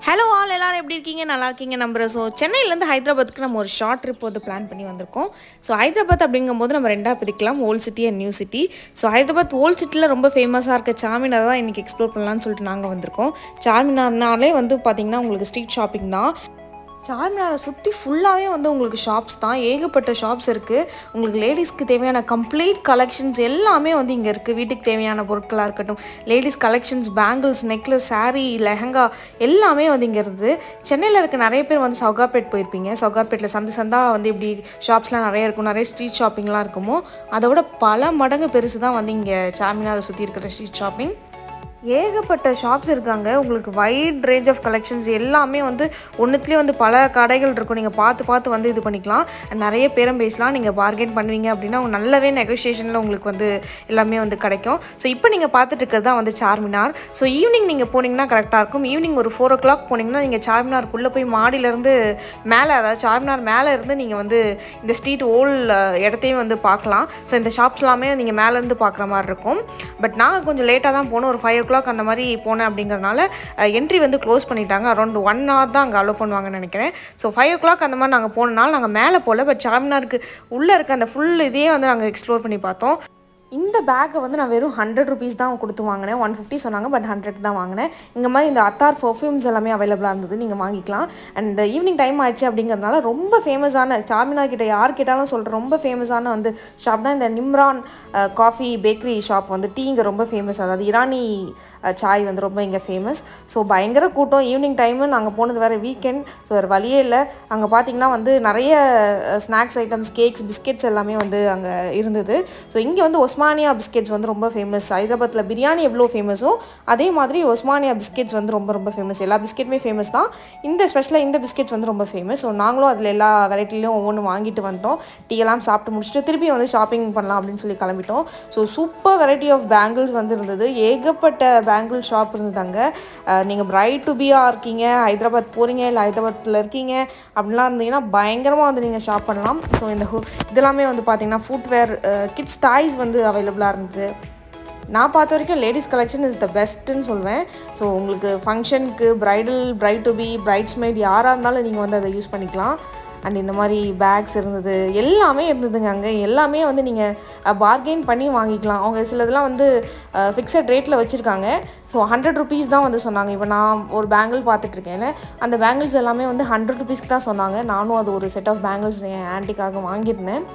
hello all எல்லாரும் எப்படி இருக்கீங்க நல்லா இருக்கீங்க நம்புறேன் ஸோ சென்னையிலேருந்து ஹைதராபாத்துக்கு நம்ம ஒரு ஷார்ட் ட்ரிப் வந்து பிளான் பண்ணி வந்திருக்கோம் ஸோ ஹைதராபாத் அப்படிங்கும்போது நம்ம ரெண்டாக பிரிக்கலாம் old city and new city so Hyderabad old சிட்டியில் ரொம்ப ஃபேமஸாக இருக்க சார்மினார் தான் இன்றைக்கி எக்ஸ்ப்ளோர் பண்ணலாம்னு சொல்லிட்டு நாங்கள் வந்திருக்கோம் சார்மினார்னாலே வந்து பார்த்திங்கன்னா உங்களுக்கு ஸ்ட்ரீட் ஷாப்பிங் தான் சார்மினாரை சுற்றி ஃபுல்லாகவே வந்து உங்களுக்கு ஷாப்ஸ் தான் ஏகப்பட்ட ஷாப்ஸ் இருக்குது உங்களுக்கு லேடிஸ்க்கு தேவையான கம்ப்ளீட் கலெக்ஷன்ஸ் எல்லாமே வந்து இங்கே இருக்குது வீட்டுக்கு தேவையான பொருட்களாக இருக்கட்டும் ladies collections bangles necklace saree lehenga எல்லாமே வந்து இங்கே இருக்குது சென்னையில் இருக்க நிறைய பேர் வந்து சவுகார்பேட் போயிருப்பீங்க சவுகார்பேட்டில் சந்து சந்தா வந்து இப்படி ஷாப்ஸ்லாம் நிறைய இருக்கும் நிறைய ஸ்ட்ரீட் ஷாப்பிங்லாம் இருக்குமோ அதை விட பல மடங்கு பெருசு தான் வந்து இங்கே சார்மினாரை சுற்றி இருக்கிற ஸ்ட்ரீட் ஷாப்பிங் ஏகப்பட்ட ஷாப்ஸ் இருக்காங்க உங்களுக்கு வைட் ரேஞ்ச் ஆஃப் கலெக்ஷன்ஸ் எல்லாமே வந்து ஒன்றுத்துலேயே வந்து பல கடைகள் இருக்கும் நீங்கள் பார்த்து பார்த்து வந்து இது பண்ணிக்கலாம் நிறைய பேரம் பேசலாம் நீங்கள் பார்கெயின் பண்ணுவீங்க அப்படின்னா உங்க நல்லாவே நெகோஷியேஷனில் உங்களுக்கு வந்து எல்லாமே வந்து கிடைக்கும் ஸோ இப்போ நீங்கள் பார்த்துட்டு இருக்கிறது தான் வந்து சார்மினார் ஸோ ஈவினிங் நீங்கள் போனீங்கன்னா கரெக்டாக இருக்கும் ஈவினிங் ஒரு ஃபோர் ஓ கிளாக் போனீங்கன்னா நீங்கள் சார்மினாருக்குள்ளே போய் மாடியிலேருந்து மேலே அதாவது சார்மினார் மேலே இருந்து நீங்கள் வந்து இந்த ஸ்ட்ரீட் ஓல் இடத்தையும் வந்து பார்க்கலாம் ஸோ இந்த ஷாப்ஸ் எல்லாமே நீங்கள் மேலேருந்து பார்க்குற மாதிரி இருக்கும் பட் நாங்கள் கொஞ்சம் லேட்டாக தான் போனோம் ஒரு ஃபைவ் ஓ கிளாக் அந்த மாதிரி போனேன் அப்படிங்கிறதுனால என்ட்ரி வந்து க்ளோஸ் பண்ணிட்டாங்க அரௌண்ட் ஒன் ஹவர் தான் அங்கே அலோவ் பண்ணுவாங்கன்னு நினைக்கிறேன் ஸோ ஃபைவ் ஓ கிளாக் அந்த மாதிரி நாங்கள் போனனால நாங்கள் மேலே போகல பட் சார்மினாருக்கு உள்ளே இருக்க அந்த ஃபுல் இதையே வந்து நாங்கள் எக்ஸ்ப்ளோர் பண்ணி பார்த்தோம் இந்த பேக்கை வந்து நான் வெறும் ஹண்ட்ரட் ருபீஸ் தான் கொடுத்து வாங்கினேன் ஒன் ஃபிஃப்டி சொன்னாங்க பட் ஹண்ட்ரட் தான் வாங்கினேன் இங்கே மாதிரி இந்த அத்தார் பர்ஃப்யூம்ஸ் எல்லாமே அவைலபிளாக இருந்தது நீங்கள் வாங்கிக்கலாம் அண்ட் ஈவினிங் டைம் ஆயிடுச்சு அப்படிங்கிறதுனால ரொம்ப ஃபேமஸான சார்மினார் கிட்ட யார் கேட்டாலும் சொல்கிற ரொம்ப ஃபேமஸான வந்து ஷாப் தான் இந்த நிம்ரான் காஃபி பேக்கரி ஷாப் வந்து டீ இங்கே ரொம்ப ஃபேமஸ் அதாவது இரானி அஹ், சாய் வந்து ரொம்ப இங்கே ஃபேமஸ் ஸோ பயங்கர கூட்டம் ஈவினிங் டைமு நாங்கள் போனது வேறு வீக்கெண்ட் ஸோ வேறு வழியே இல்லை அங்கே பார்த்தீங்கன்னா வந்து நிறைய ஸ்நாக்ஸ் ஐட்டம்ஸ் கேக்ஸ் பிஸ்கெட்ஸ் எல்லாமே வந்து அங்கே இருந்தது ஸோ இங்கே வந்து ஒஸ்மானியா பிஸ்கெட்ஸ் வந்து ரொம்ப ஃபேமஸ் ஹைதராபாத்தில் பிரியாணி எவ்வளோ ஃபேமஸோ அதே மாதிரி ஒஸ்மானியா பிஸ்கெட்ஸ் வந்து ரொம்ப ரொம்ப ஃபேமஸ் எல்லா பிஸ்கெட்டுமே ஃபேமஸ் தான் இந்த ஸ்பெஷலாக இந்த பிஸ்கெட்ஸ் வந்து ரொம்ப ஃபேமஸ் ஸோ நாங்களும் அதில் எல்லா வெரைட்டிலையும் ஒவ்வொன்று வாங்கிட்டு வந்துட்டோம் டீ எல்லாம் சாப்பிட்டு முடிச்சுட்டு திருப்பி வந்து ஷாப்பிங் பண்ணலாம் அப்படின்னு சொல்லி கிளம்பிட்டோம் so super variety of bangles வந்து இருந்தது ஏகப்பட்ட பேங்கிள் ஷாப் இருந்தது அங்கே நீங்கள் பிரைட் டு பியாக இருக்கீங்க ஹைதராபாத் போகிறீங்க இல்லை ஹைதராபாத்தில் இருக்கீங்க அப்படிலாம் இருந்தீங்கன்னா பயங்கரமாக வந்து நீங்கள் ஷாப் பண்ணலாம் ஸோ இந்த ஹு இதெல்லாமே வந்து பார்த்தீங்கன்னா ஃபுட்வேர் கிட்ஸ் டாய்ஸ் வந்து அவைலபிளாக இருந்தது நான் பார்த்த வரைக்கும் லேடிஸ் கலெக்ஷன் இஸ் த பெஸ்ட்டுன்னு சொல்வேன் ஸோ உங்களுக்கு ஃபங்க்ஷனுக்கு bridal bride to be bridesmaid யாராக இருந்தாலும் நீங்கள் வந்து அதை யூஸ் பண்ணிக்கலாம் அண்ட் இந்த மாதிரி பேக்ஸ் இருந்தது எல்லாமே இருந்ததுங்க அங்கே எல்லாமே வந்து நீங்கள் பார்கெயின் பண்ணி வாங்கிக்கலாம் அவங்க சிலதெல்லாம் வந்து ஃபிக்ஸட் ரேட்டில் வச்சுருக்காங்க ஸோ ஹண்ட்ரட் ருபீஸ் தான் வந்து சொன்னாங்க இப்போ நான் ஒரு பேங்கிள் பார்த்துட்ருக்கேன்ல அந்த பேங்கிள்ஸ் எல்லாமே வந்து ஹண்ட்ரட் ருபீஸ்க்கு தான் சொன்னாங்க நானும் அது ஒரு செட் ஆஃப் பேங்கிள்ஸ் என் ஆன்ட்டிக்காக வாங்கியிருந்தேன்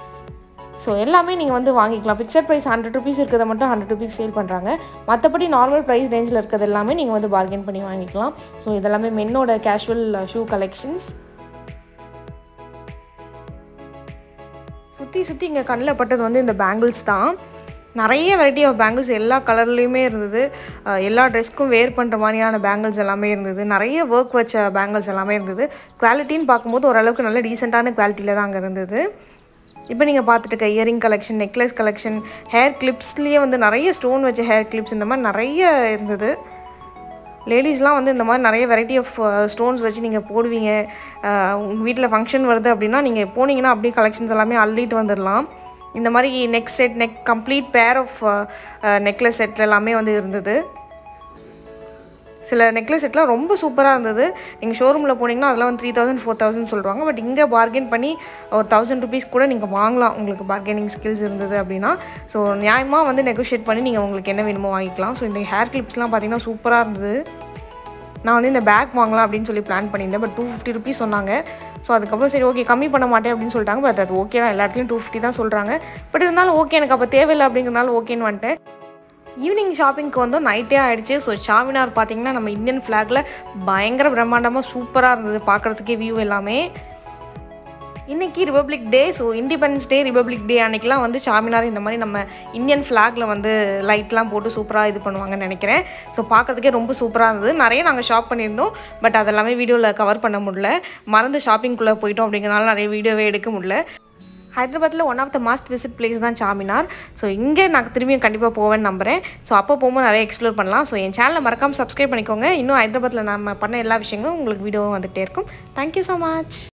ஸோ எல்லாமே நீங்கள் வந்து வாங்கிக்கலாம் ஃபிக்ஸட் ப்ரைஸ் ஹண்ட்ரட் ருபீஸ் இருக்கிறத மட்டும் ஹண்ட்ரட் ருபீஸ் சேல் பண்ணுறாங்க மற்றபடி நார்மல் ப்ரைஸ் ரேஞ்சில் இருக்கிறது எல்லாமே நீங்கள் வந்து பார்கெயின் பண்ணி வாங்கிக்கலாம் ஸோ இதெல்லாமே மென்னோட கேஷுவல் ஷூ கலெக்ஷன்ஸ் சுற்றி சுற்றி இங்கே கண்ணில் பட்டது வந்து இந்த பேங்கிள்ஸ் தான் நிறைய வெரைட்டி ஆஃப் பேங்கிள்ஸ் எல்லா கலர்லேயுமே இருந்தது அஹ் எல்லா ட்ரெஸ்க்கும் வேர் பண்ணுற மாதிரியான பேங்கிள்ஸ் எல்லாமே இருந்தது நிறைய ஒர்க் வச்ச பேங்கிள்ஸ் எல்லாமே இருந்தது குவாலிட்டின்னு பார்க்கும்போது ஓரளவுக்கு நல்ல டீசெண்டான குவாலிட்டியில் தான் அங்கே இருந்தது இப்போ நீங்கள் பார்த்துட்டு இருக்க earring collection necklace collection hair கிளிப்ஸ்லேயே வந்து நிறைய ஸ்டோன் வச்ச ஹேர் கிளிப்ஸ் இந்த மாதிரி நிறைய இருந்தது லேடிஸ்லாம் வந்து இந்த மாதிரி நிறைய வெரைட்டி ஆஃப் ஸ்டோன்ஸ் வச்சு நீங்கள் போடுவீங்க உங்கள் வீட்டில் ஃபங்க்ஷன் வருது அப்படின்னா நீங்கள் போனீங்கன்னா அப்படியே கலெக்ஷன்ஸ் எல்லாமே அள்ளிட்டு வந்துடலாம் இந்த மாதிரி neck set neck complete pair of necklace set எல்லாமே வந்து இருந்தது சில நெக்லஸ் செட்லாம் ரொம்ப சூப்பராக இருந்தது நீங்கள் ஷோரூமில் போனீங்கன்னா அதெல்லாம் வந்து த்ரீ தௌசண்ட் ஃபோர் தௌசண்ட் சொல்கிறாங்க பட் இங்கே பார்கெயின் பண்ணி ஒரு தௌசண்ட் ருபீஸ் கூட நீங்கள் வாங்கலாம் உங்களுக்கு பார்கெனிங் ஸ்கில்ஸ் இருந்தது அப்படின்னா ஸோ நியாயமாக வந்து நெகோஷியேட் பண்ணி நீங்கள் உங்களுக்கு என்ன வேணுமோ வாங்கிக்கலாம் ஸோ இந்த ஹேர் கிளிப்ஸ்லாம் பார்த்தீங்கன்னா சூப்பராக இருந்தது நான் வந்து இந்த பேக் வாங்கலாம் அப்படின்னு சொல்லி பிளான் பண்ணியிருந்தேன் பட் டூ ஃபிஃப்டி ருபீஸ் சொன்னாங்க ஸோ அதுக்கப்புறம் சரி ஓகே கம்மி பண்ண மாட்டேன் அப்படின்னு சொல்லிட்டாங்க பட் அது ஓகே தான் எல்லா இடத்துலையும் டூ ஃபிஃப்டி தான் சொல்கிறாங்க பட் இருந்தாலும் ஓகே எனக்கு அப்போ தேவையில்லை அப்படிங்கிறனால ஓகேன்னு வந்துட்டேன் ஈவினிங் ஷாப்பிங்க்கு வந்து நைட்டே ஆயிடுச்சு ஸோ சாமினார் பார்த்தீங்கன்னா நம்ம இந்தியன் ஃப்ளாகில் பயங்கர பிரம்மாண்டமாக சூப்பராக இருந்தது பார்க்குறதுக்கே வியூ எல்லாமே இன்றைக்கி republic day so independence day republic day அன்றைக்கெலாம் வந்து சாமினார் இந்த மாதிரி நம்ம இந்தியன் ஃப்ளாகில் வந்து லைட்லாம் போட்டு சூப்பராக இது பண்ணுவாங்கன்னு நினைக்கிறேன் ஸோ பார்க்கறதுக்கே ரொம்ப சூப்பராக இருந்தது நிறைய நாங்கள் ஷாப் பண்ணியிருந்தோம் பட் அதெல்லாமே வீடியோவில் கவர் பண்ண முடியல மறந்து ஷாப்பிங்குள்ளே போயிட்டோம் அப்படிங்கிறனால நிறைய வீடியோவே எடுக்க முடியல ஹைதராபாத்தில் one of the must visit place தான் சாமினார் ஸோ இங்கே நான் திரும்பியும் கண்டிப்பாக போவேன்னு நம்புகிறேன் ஸோ அப்போ போகும்போது நிறைய எக்ஸ்ப்ளோர் பண்ணலாம் ஸோ என் சேனலை மறக்காமல் சப்ஸ்கிரைப் பண்ணிக்கோங்க இன்னும் ஹைதராபாத்தில் நம்ம பண்ண எல்லா விஷயங்களும் உங்களுக்கு வீடியோவும் வந்துகிட்டே இருக்கும் தேங்க்யூ ஸோ மச்